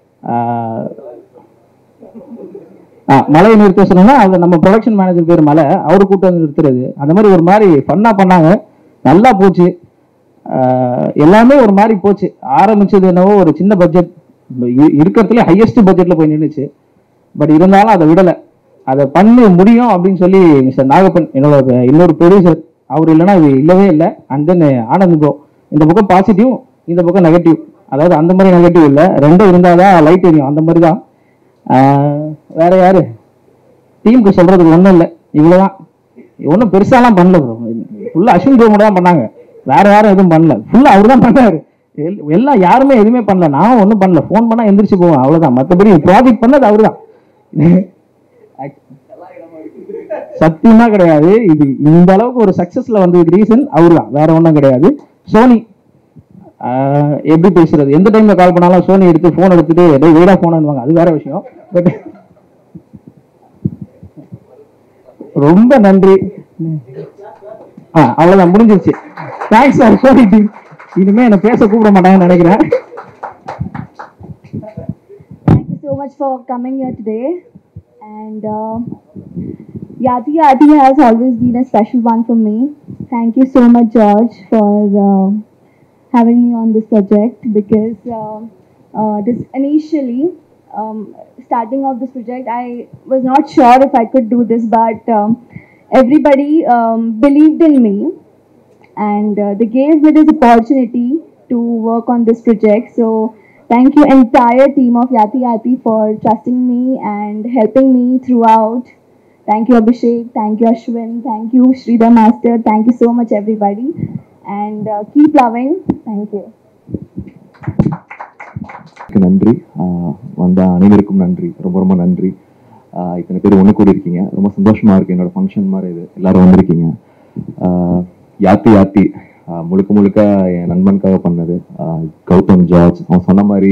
ஆ மலையை நிறுத்த சொன்னா அது நம்ம ப்ரொடக்ஷன் மேனேஜர் பேர் மலை அவரு கூட்டு வந்து நிறுத்துறது அந்த மாதிரி ஒரு மாதிரி ஃபன்னா பண்ணாங்க நல்லா போச்சு ஆஹ் எல்லாமே ஒரு மாதிரி போச்சு ஆரம்பிச்சது என்னவோ ஒரு சின்ன பட்ஜெட் இருக்கிறதுல ஹையஸ்ட் பட்ஜெட்ல போய் நின்றுச்சு பட் இருந்தாலும் அதை விடலை அதை பண்ணி முடியும் அப்படின்னு சொல்லி மிஸ்டர் நாகப்பன் என்னோட இன்னொரு ப்ரொடியூசர் அவர் இல்லைன்னா இது இல்லவே இல்லை அண்ட் தென் ஆனந்த் ப்ரோ இந்த பக்கம் பாசிட்டிவ் இந்த பக்கம் நெகட்டிவ் அதாவது அந்த மாதிரி நெகட்டிவ் இல்லை ரெண்டும் இருந்தாதான் லைட் எரியும் அந்த மாதிரி தான் ஆஹ் வேற யாரு டீமுக்கு சொல்றதுக்கு ஒன்றும் இல்லை இவ்வளோதான் ஒன்றும் பெருசாலாம் பண்ணல ப்ரோ ஃபுல்லாக அஸ்வின் ப்ரோ மட்டும் தான் பண்ணாங்க வேற யாரும் எதுவும் பண்ணல ஃபுல்லாக அவர் தான் பண்ணாரு எல்- எல்லாம் யாருமே எதுவுமே பண்ணல நான் ஒன்றும் பண்ணல ஃபோன் பண்ணால் எந்திரிச்சு போவேன் அவ்வளோதான் மற்றபடி ப்ராஜெக்ட் பண்ணது அவர் தான் சத்தியமா கிடையாது இது இந்த அளவுக்கு ஒரு சக்சஸ்ல வந்ததுக்கு ரீசன் அவர் தான் வேற ஒன்றும் கிடையாது சோனி ஆஹ் எப்படி பேசுறது எந்த டைம்ல கால் பண்ணாலும் சோனி எடுத்து ஃபோன் எடுத்துட்டு ஏதோ வீடா போனவாங்க அது வேற விஷயம் பட் ரொம்ப நன்றி ஆ அவ்வளவுதான் முடிஞ்சிருச்சு தேங்க்ஸ் சார் சோனி டீம் இனிமே என்ன பேச கூப்பிட மாட்டாங்கன்னு நினைக்கிறேன் Thank you so much for coming here today. And uh, Yati Yati has always been a special one for me. Thank you so much, George, for uh, having me on this project because uh, uh, this initially, um, starting off this project, I was not sure if I could do this, but um, everybody um, believed in me and uh, they gave me this opportunity to work on this project. So thank you entire team of Yati Yati for trusting me and helping me throughout. Thank you Abhishek, thank you Ashwin, thank you Sridhar Master, thank you so much everybody and uh, keep loving. Thank you. க்கு நன்றி ஆஹ் வந்த அனைவருக்கும் நன்றி ரொம்ப ரொம்ப நன்றி ஆஹ் இத்தனை பேர் ஒன்று கூடி இருக்கீங்க ரொம்ப சந்தோஷமா இருக்கு என்னோட ஃபங்க்ஷன் மாதிரி இது எல்லாரும் வந்திருக்கீங்க ஆஹ் யாத்தி யாத்தி ஆஹ் முழுக்க முழுக்க என் நண்பனுக்காக பண்ணது ஆஹ் கௌதம் ஜார்ஜ் அவன் சொன்ன மாதிரி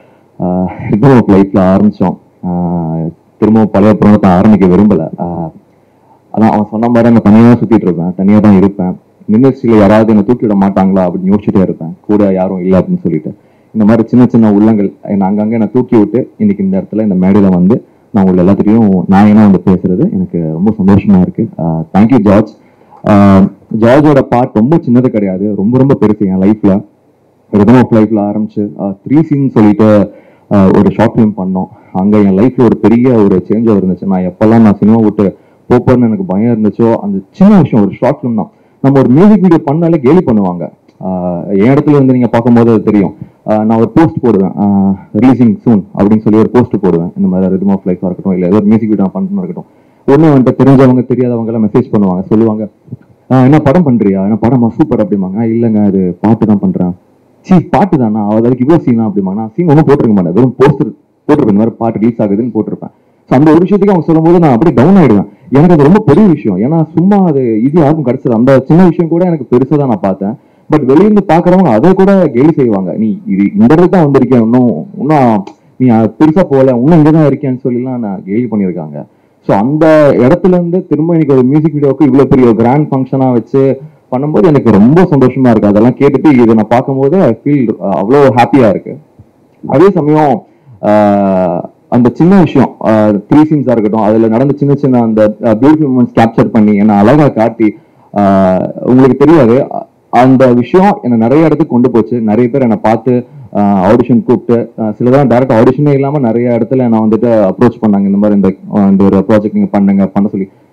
ரிதம் ஆஃப் லைஃப்ல ஆரம்பிச்சோம் ஆஹ் திரும்பவும் பழைய புறத்தை ஆரம்பிக்க விரும்பல ஆஹ் அதான் அவன் சொன்ன மாதிரி நான் தனியாக தான் சுத்திட்டு இருப்பேன் தனியாக தான் இருப்பேன் நிகழ்ச்சியில் யாராவது என்னை தூக்கி விட மாட்டாங்களா அப்படின்னு யோசிச்சுட்டே இருப்பேன் கூட யாரும் இல்லை அப்படின்னு சொல்லிட்டு இந்த மாதிரி சின்ன சின்ன உள்ளங்கள் என்னை அங்கங்கே என்னை தூக்கி விட்டு இன்னைக்கு இந்த இடத்துல இந்த மேடையில் வந்து நான் உங்களை எல்லாத்துட்டையும் நான் என்ன வந்து பேசுறது எனக்கு ரொம்ப சந்தோஷமா இருக்கு தேங்க்யூ ஜார்ஜ் ஆஹ் ஜார்ஜோட பார்ட் ரொம்ப சின்னது கிடையாது ரொம்ப ரொம்ப பெருசு என் லைஃப்ல ரிதம் ஆஃப் லைஃப்ல ஆரம்பிச்சு த்ரீ சீன் சொல்லிட்டு ஆஹ் ஒரு ஷார்ட் ஃபிலிம் பண்ணோம் அங்க என் லைஃப்ல ஒரு பெரிய ஒரு சேஞ்ச் இருந்துச்சு நான் எப்பெல்லாம் நான் சினிமா விட்டு போப்போன்னு எனக்கு பயம் இருந்துச்சோ அந்த சின்ன விஷயம் ஒரு ஷார்ட் ஃபிலிம் தான் நம்ம ஒரு மியூசிக் வீடியோ பண்ணாலே கேலி பண்ணுவாங்க ஆஹ் என் இடத்துல இருந்து நீங்க பார்க்கும்போது அது தெரியும் ஆஹ் நான் ஒரு போஸ்ட் போடுவேன் ரிலீசிங் சூன் அப்படின்னு சொல்லி ஒரு போஸ்ட் போடுவேன் இந்த மாதிரி ரிதம் ஆஃப் லைஃபா இருக்கட்டும் இல்ல ஏதோ ஒரு மியூசிக் வீடியோ பண்ணணும் இருக்கட்டும் ஒண்ணு வந்துட்டு தெரிஞ்சவங்க தெரியாதவங்க எல்லாம் மெசேஜ் பண்ணுவாங்க சொல்லுவாங்க ஆஹ் என்ன படம் பண்றியா என்ன படமா சூப்பர் அப்படிம்பாங்க "ஆஹ் இல்லைங்க அது பாட்டு தான் பண்றேன் சீ பாட்டு தானா அதுக்கு இவ்வளவு சீனா அப்படிமா நான் சீன் ஒன்றும் போட்டிருக்க மாட்டேன் வெறும் போஸ்டர் போட்டிருப்பேன் இந்த மாதிரி பாட்டு ரிலீஸ் ஆகுதுன்னு போட்டிருப்பேன் ஸோ அந்த ஒரு விஷயத்துக்கு அவங்க சொல்லும்போது நான் அப்படியே டவுன் ஆயிடுவேன் எனக்கு அது ரொம்ப பெரிய விஷயம் ஏன்னா சும்மா அது இது யாருக்கும் கிடைச்சது அந்த சின்ன விஷயம் கூட எனக்கு பெருசா தான் நான் பார்த்தேன் பட் வெளியிருந்து பாக்குறவங்க அதை கூட கேலி செய்வாங்க நீ இது இந்த இடத்துக்கு தான் வந்திருக்கேன் இன்னும் இன்னும் நீ அஹ், பெருசா போகல இன்னும் இங்க தான் இருக்கேன்னு சொல்லிலாம் நான் கேலி பண்ணியிருக்காங்க ஸோ அந்த இடத்துல இருந்து திரும்ப எனக்கு ஒரு மியூசிக் வீடியோவுக்கு இவ்வளவு பெரிய கிராண்ட் ஃபங்க்ஷனா வச்சு பண்ணும்போது எனக்கு ரொம்ப சந்தோஷமா இருக்கு அதெல்லாம் கேட்டுட்டு இதை நான் பார்க்கும்போது ஐ ஃபீல் அவ்வளோ ஹாப்பியா இருக்கு அதே சமயம் ஆஹ், அந்த சின்ன விஷயம் த்ரீ சீன்ஸா இருக்கட்டும் அதுல நடந்த சின்ன சின்ன அந்த பியூட்டிஃபுல் மூமெண்ட்ஸ் கேப்சர் பண்ணி என்ன அழகா காட்டி ஆஹ், உங்களுக்கு தெரியாது அ- அந்த விஷயம் என்னை நிறைய இடத்துக்கு கொண்டு போச்சு நிறைய பேர் என்னை பார்த்து ஆடிஷன் கூப்பிட்டு ஆஹ், சிலதெல்லாம் டேரக்ட் ஆடிஷனே இல்லாம நிறைய இடத்துல நான் வந்துட்டு அப்ரோச் பண்ணாங்க இந்த மாதிரி இந்த ஆஹ், இந்த ஒரு ப்ராஜெக்ட் நீங்க பண்ணுங்க பண்ண சொல்லி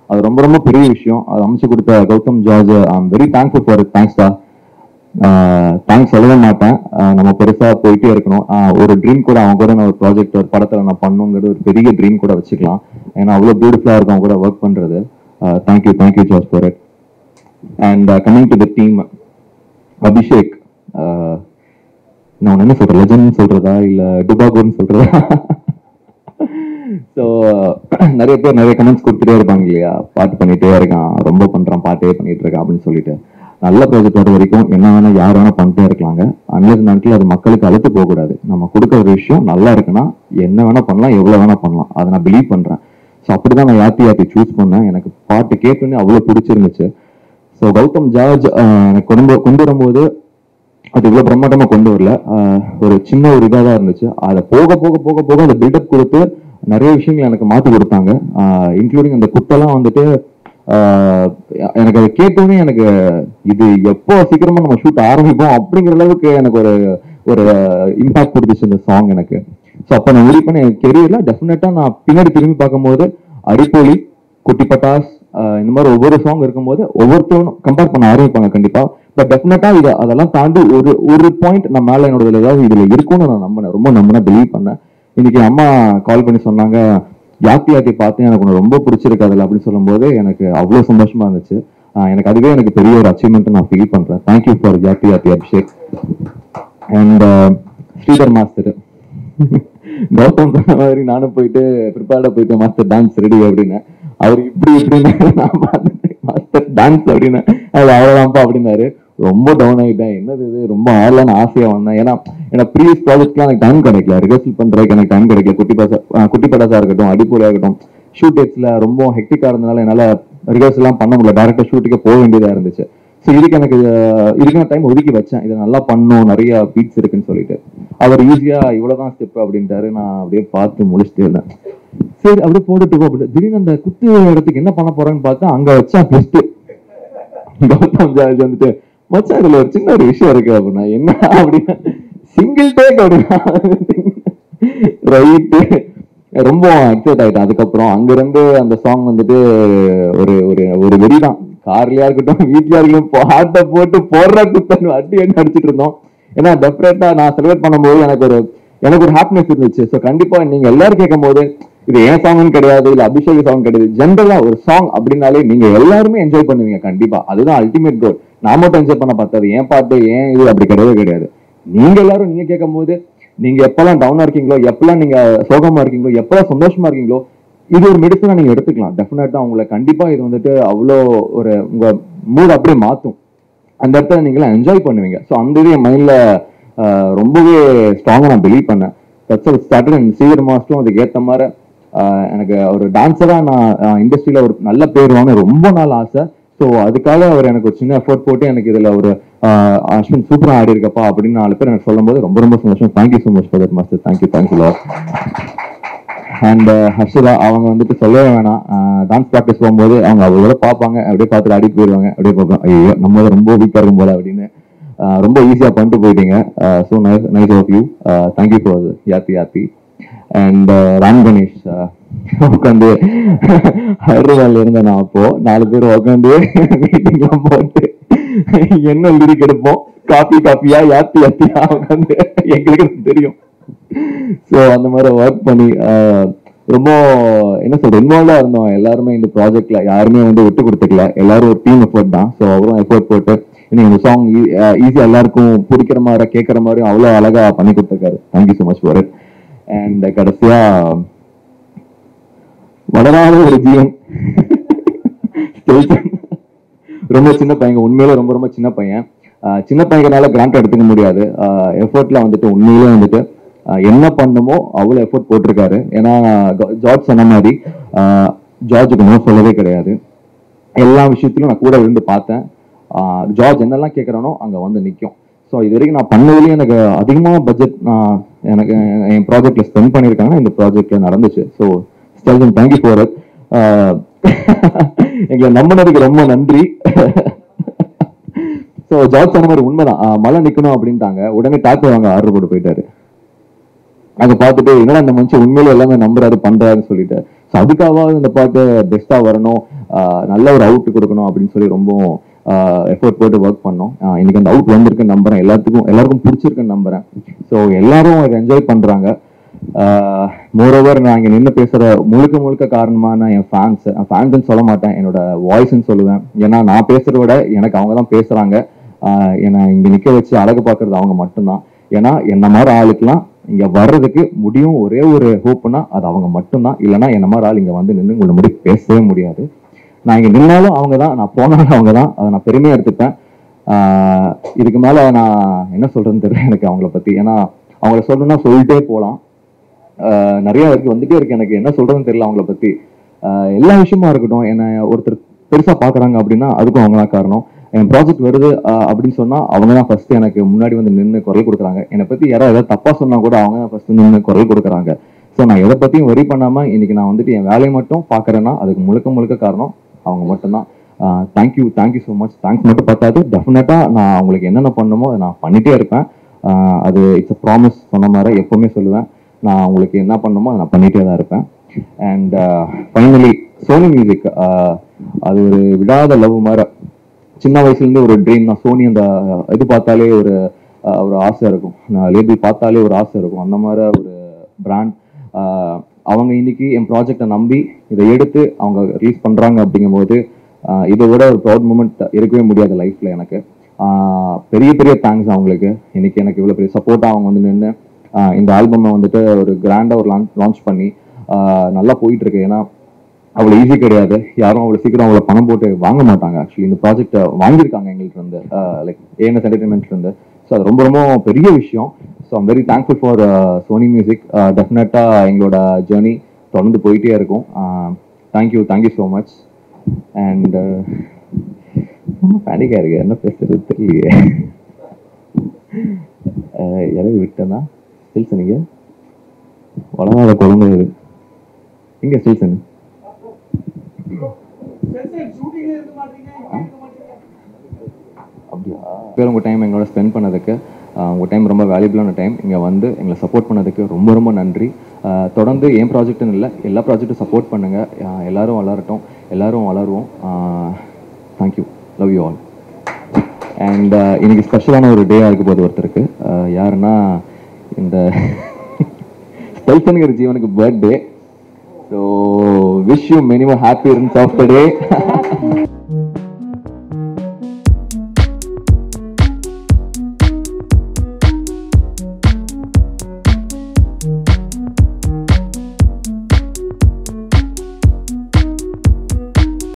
அது ரொம்ப ரொம்ப பெரிய விஷயம் அது அமைச்சு கொடுத்த Gautham George I am very thankful for thanks டா தேங்க்ஸ் சொல்லவே மாட்டேன் ஆஹ் நம்ம பெருசா போயிட்டே இருக்கணும் ஆஹ் ஒரு ட்ரீம் கூட அவன் கூட நான் ஒரு ப்ராஜெக்ட் ஒரு படத்துல நான் பண்ணுங்கிறது ஒரு பெரிய ட்ரீம் கூட வச்சுக்கலாம் ஏன்னா அவ்வளவு பியூட்டிஃபுல்லா இருக்கும் அவன் கூட ஒர்க் பண்றது thank you thank you George for it and coming to the team Abhishek ஆஹ் நான் உன்னை என்ன சொல்றேன் லெஜண்ட் சொல்றதா இல்ல டுபாகோன்னு சொல்றதா ஸோ நிறைய பேர் நிறைய கமெண்ட்ஸ் கொடுத்துட்டே இருப்பாங்க இல்லையா பாட்டு பண்ணிட்டே இருக்கான் ரொம்ப பண்றான் பாட்டே பண்ணிட்டு இருக்கான் அப்படின்னு சொல்லிட்டு நல்ல ப்ராஜெக்ட் வர வரைக்கும் என்ன வேணா யார் வேணா பண்ணிட்டே இருக்கலாங்க அன்லஸ் நாட்டில் அது மக்களுக்கு அழுத்து போகக்கூடாது நம்ம கொடுக்குற ஒரு விஷயம் நல்லா இருக்குன்னா என்ன வேணா பண்ணலாம் எவ்வளவு வேணா பண்ணலாம் அதை நான் பிலீவ் பண்றேன் ஸோ அப்படிதான் நான் யாத்தி யாத்தி சூஸ் பண்ணேன் எனக்கு பாட்டு கேட்டோன்னே அவ்வளவு பிடிச்சிருந்துச்சு ஸோ கௌதம் ஜார்ஜ் ஆஹ், எனக்கு கொண்டு கொண்டு வரும்போது அது இவ்வளவு பிரம்மாண்டமா கொண்டு வரல ஆஹ் ஒரு சின்ன ஒரு இதாக தான் இருந்துச்சு அதை போக போக போக போக அந்த பில்டப் கொடுத்து நிறைய விஷயங்கள் எனக்கு மாத்தி கொடுத்தாங்க இன்க்ளூடிங் அந்த குத்தெல்லாம் வந்துட்டு ஆஹ் எனக்கு அதை கேட்டோன்னே எனக்கு இது எப்போ சீக்கிரமா நம்ம ஷூட் ஆரம்பிப்போம் அப்படிங்கிற அளவுக்கு எனக்கு ஒரு ஒரு இம்பாக்ட் கொடுத்துச்சு இந்த சாங் எனக்கு ஸோ அப்போ நான் முடிவு பண்ண என் கெரியர்ல டெஃபினட்டா நான் பின்னாடி திரும்பி பார்க்கும்போது அடிப்பொலி குட்டி பட்டாஸ் ஆஹ் இந்த மாதிரி ஒவ்வொரு சாங் இருக்கும்போது ஒவ்வொருத்தரும் கம்பேர் பண்ண ஆரம்பிப்பாங்க கண்டிப்பா பட் டெஃபினட்டா இது அதெல்லாம் தாண்டி ஒரு ஒரு பாயிண்ட் நான் மேல என்னோட இதுல ஏதாவது இதுல இருக்கும்னு நான் நம்பினேன் ரொம்ப நம்பினேன் பிலீவ் பண்ணேன் இன்னைக்கு அம்மா கால் பண்ணி சொன்னாங்க யாத்தி யாத்தி பார்த்தேன் எனக்கு உனக்கு ரொம்ப பிடிச்சிருக்கு அதில் அப்படின்னு சொல்லும்போது எனக்கு அவ்வளோ சந்தோஷமா இருந்துச்சு ஆஹ் எனக்கு அதுவே எனக்கு பெரிய ஒரு அச்சீவ்மெண்ட் நான் ஃபீல் பண்றேன் thank you for Yaathi Yaathi Abhishek and Sridhar master Gautham சொன்ன மாதிரி நானும் போயிட்டு ப்ரிப்பேர்டா போயிட்டு மாஸ்டர் டான்ஸ் ரெடி அப்படின்னு அவர் இப்படி இப்படின்னு நான் பார்த்துட்டு மாஸ்டர் டான்ஸ் அப்படின்னு அது அவ்வளோதான்ப்பா அப்படின்னாரு ரொம்ப டவுன் ஆயிட்டேன் என்னது இது ரொம்ப ஆடலான்னு ஆசையா வந்தேன் ஏன்னா எனக்கு ப்ரீவியஸ் ப்ராஜெக்ட்லாம் எனக்கு டைம் கிடைக்கல ரிஹர்சல் பண்றதுக்கு எனக்கு டைம் கிடைக்கல குட்டி பாசா அஹ் குட்டி படாசா இருக்கட்டும் அடிப்பொலியா இருக்கட்டும் ஷூட் டேட்ஸ்ல ரொம்ப ஹெக்டிக்கா இருந்தனால என்னால ரிஹர்சல் எல்லாம் பண்ண முடியல டேரக்டா ஷூட்டுக்கே போக வேண்டியதா இருந்துச்சு ஸோ இதுக்கு எனக்கு அஹ், இதுக்கான டைம் ஒதுக்கி வச்சேன் இதை நல்லா பண்ணும் நிறைய பீட்ஸ் இருக்குன்னு சொல்லிட்டு அவர் ஈஸியா இவ்வளவுதான் ஸ்டெப் அப்படின்ட்டாரு நான் அப்படியே பார்த்து முடிச்சுட்டே இருந்தேன் சரி அப்படியே போட்டுட்டு போ அப்படின்னு திடீர்னு அந்த குத்து இடத்துக்கு என்ன பண்ண போறேன்னு பார்த்தா அங்க வச்சா ட்விஸ்ட் கௌதம் ஜார்ஜ் வந்துட்டு மச்சான் இதுல ஒரு சின்ன ஒரு விஷயம் இருக்கு அப்படின்னா என்ன அப்படின்னா சிங்கிள் டேக் அப்படின்னா ரைட்டு ரொம்ப எக்ஸைட் ஆயிட்டேன் அதுக்கப்புறம் அங்க இருந்து அந்த சாங் வந்துட்டு ஒரு ஒரு ஒரு வெறிதான் கார்லயா இருக்கட்டும் வீட்லயா இருக்கட்டும் பாட்டை போட்டு போடுற குத்தன் அடி அடி அடிச்சிட்டு இருந்தோம் ஏன்னா டெஃபினட்டா நான் செலிப்ரேட் பண்ணும்போது எனக்கு ஒரு எனக்கு ஒரு ஹாப்பினஸ் இருந்துச்சு ஸோ கண்டிப்பா நீங்க எல்லாரும் கேட்கும் போது இது ஏன் சாங்னு கிடையாது இல்ல அபிஷேக் சாங் கிடையாது ஜென்ரலா ஒரு சாங் அப்படின்னாலே நீங்க எல்லாருமே என்ஜாய் பண்ணுவீங்க கண்டிப்பா அதுதான் அல்டிமேட் கோல் நான் மட்டும் என்ஜாய் பண்ண பார்த்தது ஏன் பாட்டு ஏன் இது அப்படி கிடையவே கிடையாது நீங்க எல்லாரும் நீங்க கேட்கும் போது நீங்க எப்பெல்லாம் டவுனா இருக்கீங்களோ எப்பெல்லாம் நீங்க சோகமா இருக்கீங்களோ எப்பெல்லாம் சந்தோஷமா இருக்கீங்களோ இது ஒரு மெடிசனா நீங்க எடுத்துக்கலாம் டெஃபினட்டா உங்களை கண்டிப்பா இது வந்துட்டு அவ்வளோ ஒரு உங்க மூட் அப்படியே மாத்தும் அந்த இடத்துல நீங்களாம் என்ஜாய் பண்ணுவீங்க ஸோ அந்த இது என் மைண்ட்ல ரொம்பவே ஸ்ட்ராங்கா நான் பிலீவ் பண்ணேன் தட்ஸ் ஸ்டார்டட் அண்ட் சீவர் மாஸ்டரும் அதுக்கு ஏத்த மாதிரி ஆஹ் எனக்கு ஒரு டான்ஸரா நான் இண்டஸ்ட்ரியில ஒரு நல்ல பேர் வாங்க ரொம்ப நாள் ஆசை ஸோ அதுக்காக அவர் எனக்கு ஒரு சின்ன எஃபோர்ட் போட்டு எனக்கு இதுல ஒரு ஆஹ் அஸ்வின் சூப்பரா ஆடி இருக்கப்பா அப்படின்னு நாலு பேர் எனக்கு சொல்லும் போது ரொம்ப ரொம்ப சந்தோஷம் thank you so much for that master thank you thank you lot and Harshitha அவங்க வந்துட்டு சொல்லவே வேணாம் டான்ஸ் ப்ராக்டிஸ் போகும்போது அவங்க அவ்வளோ பார்ப்பாங்க அப்படியே பார்த்துட்டு ஆடி போயிடுவாங்க அப்படியே பார்ப்போம் ஐயோ நம்ம தான் ரொம்ப வீக்காக இருக்கும் போல அப்படின்னு ஆஹ் ரொம்ப ஈஸியாக பண்ணிட்டு போயிட்டீங்க so nice nice of you thank you for Yaathi Yaathi and Ram Ganesh உட்காந்து ஹைதராபாத்ல இருந்தேன் நான் அப்போ நாலு பேர் உட்காந்து மீட்டிங்லாம் போட்டு என்ன லிரிக் எடுப்போம் காப்பி காப்பியா யாத்தி யாத்தியா உட்காந்து எங்களுக்கு தெரியும் ஸோ அந்த மாதிரி ஒர்க் பண்ணி ஆஹ், ரொம்ப என்ன சொல்றது இன்வால்வா இருந்தோம் எல்லாருமே இந்த ப்ராஜெக்ட்ல யாருமே வந்து விட்டு கொடுத்துக்கல எல்லாரும் ஒரு டீம் எஃபோர்ட் தான் ஸோ அவரும் எஃபோர்ட் போட்டு இன்னைக்கு இந்த சாங் ஈஸியா எல்லாருக்கும் பிடிக்கிற மாதிரி கேட்கற மாதிரி அவ்வளோ அழகா பண்ணி கொடுத்துருக்காரு thank you so much for it and கடைசியா வளராத ஒரு ஜீவன் ஸ்டெல்டன். ரொம்ப சின்ன பையன் உண்மையிலே ரொம்ப ரொம்ப சின்ன பையன் ஆஹ் சின்ன பையனால கிராண்ட் எடுத்துக்க முடியாது எஃபோர்ட்ல வந்துட்டு உண்மையிலே வந்துட்டு ஆஹ் என்ன பண்ணுமோ அவ்வளோ எஃபோர்ட் போட்டிருக்காரு ஏன்னா ஜா- ஜார்ஜ் சொன்ன மாதிரி ஆஹ் ஜார்ஜுக்கு நோ சொல்லவே கிடையாது எல்லா விஷயத்திலும் நான் கூட இருந்து பார்த்தேன் ஆஹ் ஜார்ஜ் என்னெல்லாம் கேட்குறானோ அங்கே வந்து நிற்கும் ஸோ இது வரைக்கும் நான் பண்ணதுலேயும் எனக்கு அதிகமாக பட்ஜெட் நான் எனக்கு என் ப்ராஜெக்ட்ல ஸ்பெண்ட் பண்ணியிருக்காங்கன்னா இந்த ப்ராஜெக்ட்ல நடந்துச்சு so Stelton thank you for it எங்களை நம்பினதுக்கு ரொம்ப நன்றி ஸோ ஜார்ஜ் சொன்ன மாதிரி உண்மைதான் ஆஹ் மழை நிற்கணும் அப்படின்ட்டாங்க உடனே டாக்டர் வாங்க ஆர்டர் போட்டு போயிட்டாரு அங்க பார்த்துட்டு என்னடா இந்த மனுஷன் உண்மையில எல்லாமே நம்புறாரு பண்றாருன்னு சொல்லிட்டு ஸோ அதுக்காவது இந்த பாட்டு பெஸ்டா வரணும் ஆஹ் நல்ல ஒரு அவுட் கொடுக்கணும் அப்படின்னு சொல்லி ரொம்ப எஃபோர்ட் போட்டு ஒர்க் பண்ணோம் ஆஹ் இன்னைக்கு அந்த அவுட் வந்திருக்குன்னு நம்புறேன் எல்லாத்துக்கும் எல்லாருக்கும் பிடிச்சிருக்குன்னு நம்புறேன் ஸோ எல்லாரும் அதை என்ஜாய் பண்றாங்க மோரோவர் நான் இங்க நின்று பேசுற முழுக்க முழுக்க காரணமான என் ஃபேன்ஸ் ஃபேன்ஸ்னு சொல்ல மாட்டேன் என்னோட வாய்ஸ்ன்னு சொல்லுவேன் ஏன்னா நான் பேசுறத விட எனக்கு அவங்க தான் பேசுறாங்க ஆஹ் என்னை இங்க நிக்க வச்சு அழகு பார்க்கறது அவங்க மட்டும்தான் ஏன்னா என்ன மாதிரி ஆளுக்கெல்லாம் இங்க வர்றதுக்கு முடியும் ஒரே ஒரு ஹோப்னா அது அவங்க மட்டும்தான் இல்லைன்னா என்ன மாதிரி ஆள் இங்க வந்து நின்று உங்களை முடி பேசவே முடியாது நான் இங்க நின்னாலும் அவங்க தான் நான் போனாலும் அவங்க தான் அதை நான் பெருமையா எடுத்துப்பேன் ஆஹ் இதுக்கு மேல நான் என்ன சொல்றேன்னு தெரியல எனக்கு அவங்கள பத்தி ஏன்னா அவங்கள சொல்லணும்னா சொல்லிட்டே போகலாம் ஆஹ் நிறைய இருக்கு வந்துட்டே இருக்கு எனக்கு என்ன சொல்றதுன்னு தெரியல அவங்கள பத்தி ஆஹ் எல்லா விஷயமா இருக்கட்டும் என்ன ஒருத்தர் பெருசா பாக்குறாங்க அப்படின்னா அதுக்கும் அவங்க தான் காரணம் என் ப்ராஜெக்ட் வருது ஆஹ் அப்படின்னு சொன்னா அவங்க தான் ஃபர்ஸ்ட் எனக்கு முன்னாடி வந்து நின்று குரல் கொடுக்குறாங்க என்னை பத்தி யாராவது ஏதாவது தப்பா சொன்னா கூட அவங்க தான் ஃபர்ஸ்ட் நின்று குரல் கொடுக்குறாங்க ஸோ நான் எதை பத்தியும் வரி பண்ணாம இன்னைக்கு நான் வந்துட்டு என் வேலையை மட்டும் பாக்குறேன்னா அதுக்கு முழுக்க முழுக்க காரணம் அவங்க மட்டும்தான் thank you thank you so much thanks மட்டும் பத்தாது டெஃபினட்டா நான் அவங்களுக்கு என்னென்ன பண்ணணுமோ அதை நான் பண்ணிட்டே இருப்பேன் ஆஹ் அது இட்ஸ் ப்ராமிஸ் சொன்ன மாதிரி எப்பவுமே சொல்லுவேன் நான் உங்களுக்கு என்ன பண்ணணுமோ அதை நான் பண்ணிட்டே தான் இருப்பேன் அண்ட் ஃபைனலி சோனி மியூசிக் அது ஒரு விடாத லவ் மாதிரி சின்ன வயசுலேருந்து ஒரு ட்ரீம் தான் சோனி அந்த இது பார்த்தாலே ஒரு ஆஹ் ஒரு ஆசை இருக்கும் நான் லேபிள் பார்த்தாலே ஒரு ஆசை இருக்கும் அந்த மாதிரி ஒரு பிராண்ட் அவங்க இன்னைக்கு என் ப்ராஜெக்டை நம்பி இதை எடுத்து அவங்க ரிலீஸ் பண்றாங்க அப்படிங்கும்போது ஆஹ் இதை விட ஒரு ப்ரௌட் மூமெண்ட் இருக்கவே முடியாது லைஃப்ல எனக்கு ஆஹ் பெரிய பெரிய தேங்க்ஸ் அவங்களுக்கு இன்னைக்கு எனக்கு இவ்வளோ பெரிய சப்போர்ட்டாக அவங்க வந்து நின்று இந்த ஆல்பமை வந்துட்டு ஒரு கிராண்டாக ஒரு லான்ச் லான்ச் பண்ணி ஆஹ் நல்லா போயிட்டு இருக்கு ஏன்னா அவ்வளோ ஈஸி கிடையாது யாரும் அவ்வளோ சீக்கிரம் அவ்வளோ பணம் போட்டு வாங்க மாட்டாங்க ஆக்சுவலி இந்த ப்ராஜெக்ட்டை வாங்கியிருக்காங்க எங்கள்கிட்ட இருந்து லைக் ஏஎன்எஸ் என்டர்டைன்மெண்ட்ல இருந்து ஸோ அது ரொம்ப ரொம்ப பெரிய விஷயம் so I'm very thankful for Sony music டெஃபினட்டாக எங்களோட ஜேர்னி தொடர்ந்து போயிட்டே இருக்கும் thank you thank you so much and ரொம்ப பேனிக்காக இருக்கு என்ன பேசுறது தெரியலையே அஹ் இறவி விட்டேன்னா ஸ்டில்ஸ் நீங்க வளராத குழந்தை இது எங்க ஸ்டில்சன் அப்படியா பேர் உங்கள் டைம் எங்களோட ஸ்பெண்ட் பண்ணதுக்கு ஆஹ் உங்க டைம் ரொம்ப வேல்யூபிளான டைம் இங்கே வந்து எங்களை சப்போர்ட் பண்ணதுக்கு ரொம்ப ரொம்ப நன்றி ஆஹ் தொடர்ந்து என் ப்ராஜெக்ட்னு இல்லை எல்லா ப்ராஜெக்ட்டும் சப்போர்ட் பண்ணுங்க ஆஹ் எல்லாரும் வளரட்டும் எல்லாரும் வளருவோம் thank you love you all and இன்னைக்கு ஸ்பெஷலான ஒரு டேயாக இருக்க போது ஒருத்தருக்கு ஆஹ் யாருன்னா இந்த ஸ்டெல்சனுங்கிற ஜீவனுக்கு birthday so wish you many more happy returns of the day